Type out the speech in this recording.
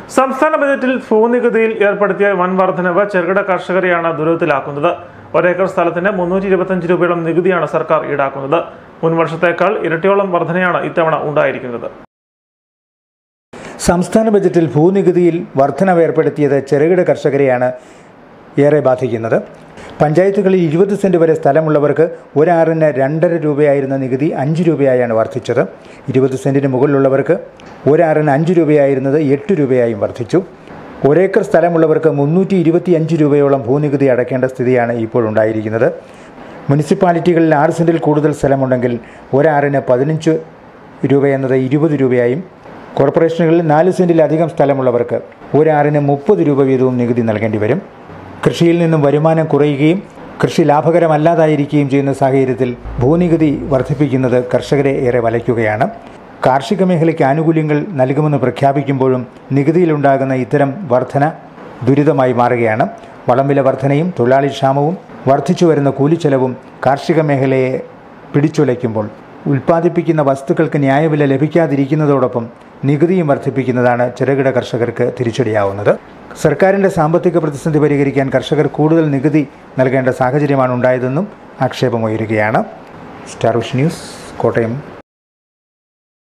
സംസ്ഥാന ബജറ്റിൽ ഭൂനികുതിയിൽ ഏർപ്പെടുത്തിയ വൻ വർധനവ് ചെറുകിട കർഷകരെയാണ് ദുരിതത്തിലാക്കുന്നത് ഒരേക്കർ സ്ഥലത്തിന് മുന്നൂറ്റി ഇരുപത്തഞ്ച് രൂപയോളം നികുതിയാണ് സർക്കാർ ഈടാക്കുന്നത് മുൻ വർഷത്തേക്കാൾ ഇരട്ടിയോളം വർധനയാണ് ഇത്തവണ ഉണ്ടായിരിക്കുന്നത് സംസ്ഥാന ബജറ്റിൽ ഭൂനികുതിയിൽ വർധനവ് ഏർപ്പെടുത്തിയത് ചെറുകിട കർഷകരെയാണ് ഏറെ ബാധിക്കുന്നത് പഞ്ചായത്തുകളിൽ ഇരുപത് സെന്റ് വരെ സ്ഥലമുള്ളവർക്ക് ഒരാറിന് രണ്ടര രൂപയായിരുന്ന നികുതി അഞ്ച് രൂപയായാണ് വർദ്ധിച്ചത് ഇരുപത് സെന്റിന് മുകളിലുള്ളവർക്ക് ഒരാറിന് അഞ്ച് രൂപയായിരുന്നത് എട്ട് രൂപയായും വർദ്ധിച്ചു ഒരേക്കർ സ്ഥലമുള്ളവർക്ക് മുന്നൂറ്റി ഇരുപത്തി അഞ്ച് രൂപയോളം ഭൂനികുതി അടയ്ക്കേണ്ട സ്ഥിതിയാണ് ഇപ്പോൾ ഉണ്ടായിരിക്കുന്നത് മുനിസിപ്പാലിറ്റികളിൽ ആറ് സെന്റിൽ കൂടുതൽ സ്ഥലമുണ്ടെങ്കിൽ ഒരാറിന് പതിനഞ്ച് രൂപയെന്നത് ഇരുപത് രൂപയായും കോർപ്പറേഷനുകളിൽ നാല് സെന്റിലധികം സ്ഥലമുള്ളവർക്ക് ഒരാറിന് മുപ്പത് രൂപ വീതവും നികുതി നൽകേണ്ടി വരും കൃഷിയിൽ നിന്നും വരുമാനം കുറയുകയും കൃഷി ലാഭകരമല്ലാതായിരിക്കുകയും ചെയ്യുന്ന സാഹചര്യത്തിൽ ഭൂനികുതി വർദ്ധിപ്പിക്കുന്നത് കർഷകരെ ഏറെ വലയ്ക്കുകയാണ് കാർഷിക മേഖലയ്ക്ക് ആനുകൂല്യങ്ങൾ നൽകുമെന്ന് പ്രഖ്യാപിക്കുമ്പോഴും നികുതിയിലുണ്ടാകുന്ന ഇത്തരം വർധന ദുരിതമായി മാറുകയാണ് വളംവില വർധനയും തൊഴിലാളി ക്ഷാമവും വർദ്ധിച്ചു വരുന്ന കൂലിച്ചെലവും കാർഷിക മേഖലയെ പിടിച്ചുലയ്ക്കുമ്പോൾ ഉൽപ്പാദിപ്പിക്കുന്ന വസ്തുക്കൾക്ക് ന്യായവില ലഭിക്കാതിരിക്കുന്നതോടൊപ്പം നികുതിയും വർദ്ധിപ്പിക്കുന്നതാണ് ചെറുകിട കർഷകർക്ക് തിരിച്ചടിയാവുന്നത് സർക്കാരിൻ്റെ സാമ്പത്തിക പ്രതിസന്ധി പരിഹരിക്കാൻ കർഷകർ കൂടുതൽ നികുതി നൽകേണ്ട സാഹചര്യമാണ് ഉണ്ടായതെന്നും ആക്ഷേപമുയരുകയാണ് സ്റ്റാർ വിഷൻ ന്യൂസ് കോട്ടയം